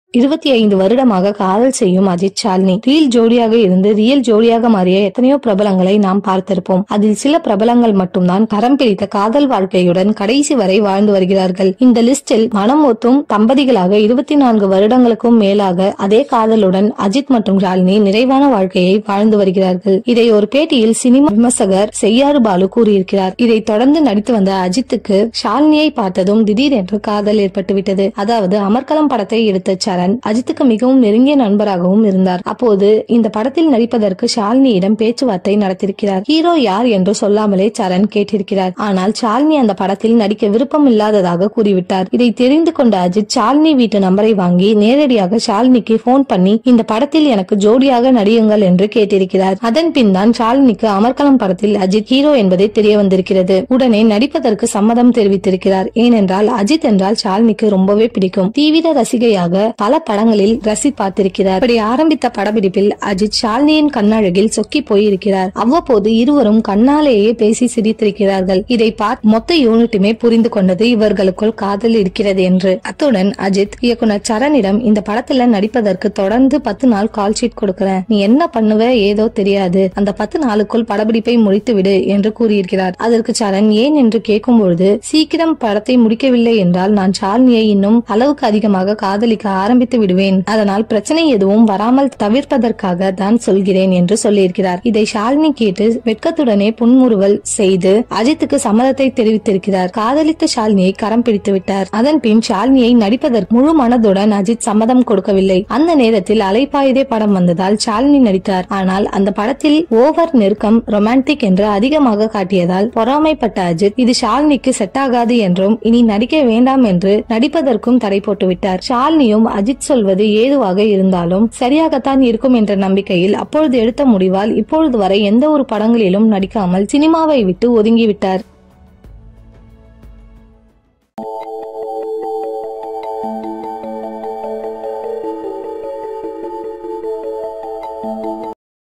இருபத்தி ஐந்து வருடமாக காதல் செய்யும் அஜித் ஷாலினி ரீல் ஜோடியாக இருந்து ரியல் ஜோடியாக மாறிய எத்தனையோ பிரபலங்களை நாம் பார்த்திருப்போம் அதில் சில பிரபலங்கள் மட்டும்தான் கரம் பிடித்த காதல் வாழ்க்கையுடன் கடைசி வரை வாழ்ந்து வருகிறார்கள் இந்த லிஸ்டில் மனம் ஒத்தும் தம்பதிகளாக இருபத்தி நான்கு வருடங்களுக்கும் மேலாக அதே காதலுடன் அஜித் மற்றும் ஷாலினி நிறைவான வாழ்க்கையை வாழ்ந்து வருகிறார்கள் இதை ஒரு பேட்டியில் சினிமா விமர்சகர் செய்யாறு பாலு கூறியிருக்கிறார் இதை தொடர்ந்து நடித்து வந்த அஜித்துக்கு ஷாலினியை பார்த்ததும் திடீரென்று காதல் ஏற்பட்டுவிட்டது அதாவது அமர்கலம் படத்தை எடுத்த சரண் அஜித்துக்கு மிகவும் நெருங்கிய நண்பராகவும் இருந்தார் அப்போது இந்த படத்தில் நடிப்பதற்கு ஷாலினியிடம் பேச்சுவார்த்தை நடத்திருக்கிறார் ஹீரோ யார் என்று சொல்லாமலே சரண் கேட்டிருக்கிறார் ஆனால் ஷாலினி அந்த படத்தில் நடிக்க விருப்பம் இல்லாததாக கூறிவிட்டார் இதை தெரிந்து கொண்ட அஜித் ஷாலினி வீட்டு நம்பரை வாங்கி நேரடியாக ஷாலினிக்கு போன் பண்ணி இந்த படத்தில் எனக்கு ஜோடியாக நடியுங்கள் என்று கேட்டிருக்கிறார் அதன் பின் தான் ஷாலினிக்கு அமர்கலம் படத்தில் அஜித் ஹீரோ என்பதை தெரிய வந்திருக்கிறது உடனே நடிப்பதற்கு சம்மதம் தெரிவித்திருக்கிறார் ஏனென்றால் அஜித் என்றால் ஷாலினிக்கு ரொம்பவே பிடிக்கும் தீவிர ரசிகையாக பல படங்களில் ரசி பார்த்திருக்கிறார் இப்படி ஆரம்பித்த படப்பிடிப்பில் அஜித் ஷாலினியின் கண்ணழகில் சொக்கி போயிருக்கிறார் அவ்வப்போது இருவரும் கண்ணாலேயே பேசி சிரித்திருக்கிறார்கள் இதை பார்த்து மொத்த யூனிட்டுமே புரிந்து கொண்டது இவர்களுக்குள் காதல் இருக்கிறது என்று அத்துடன் அஜித் இயக்குனர் சரணிடம் இந்த படத்துல நடிப்பதற்கு தொடர்ந்து பத்து நாள் கால் ஷீட் கொடுக்கறேன் நீ என்ன பண்ணுவ ஏதோ தெரியாது அந்த பத்து நாளுக்குள் படப்பிடிப்பை முடித்து விடு என்று கூறியிருக்கிறார் அதற்கு சரண் ஏன் என்று கேட்கும் பொழுது சீக்கிரம் படத்தை முடிக்கவில்லை என்றால் நான் ஷாலினியை இன்னும் அளவுக்கு அதிகமாக காதலிக்க ஆரம்பித்து விடுவேன் அதனால் பிரச்சனை எதுவும் வராமல் தவிர்ப்பதற்காக தான் சொல்கிறேன் என்று சொல்லியிருக்கிறார் இதை ஷாலினி கேட்டு வெட்கத்துடனே புன்முறுவல் செய்து அஜித்துக்கு சம்மதத்தை தெரிவித்திருக்கிறார் காதலித்த ஷாலினியை கரம் பிடித்து விட்டார் அதன் பின் ஷாலினியை நடிப்பதற்கு முழு மனதுடன் அஜித் சம்மதம் கொடுக்கவில்லை அந்த நேரத்தில் அலைப்பாயுதே படம் வந்ததால் ஷாலினி நடித்தார் ஆனால் அந்த படத்தில் ஓவர் நெருக்கம் ரொமான்டிக் என்று அதிகமாக காட்டியதால் பொறாமைப்பட்ட அஜித் இது ஷாலினிக்கு செட் ஆகாது என்றும் இனி நடிக்க வேண்டாம் என்று நடிப்பதற்கும் தடை போட்டுவிட்டார் ஷாலினியும் அஜித் சொல்வது ஏதுவாக இருந்தாலும் சரியாகத்தான் இருக்கும் என்ற நம்பிக்கையில் அப்பொழுது எடுத்த முடிவால் இப்பொழுது வரை எந்த ஒரு படங்களிலும் நடிக்காமல் சினிமாவை விட்டு ஒதுங்கிவிட்டார்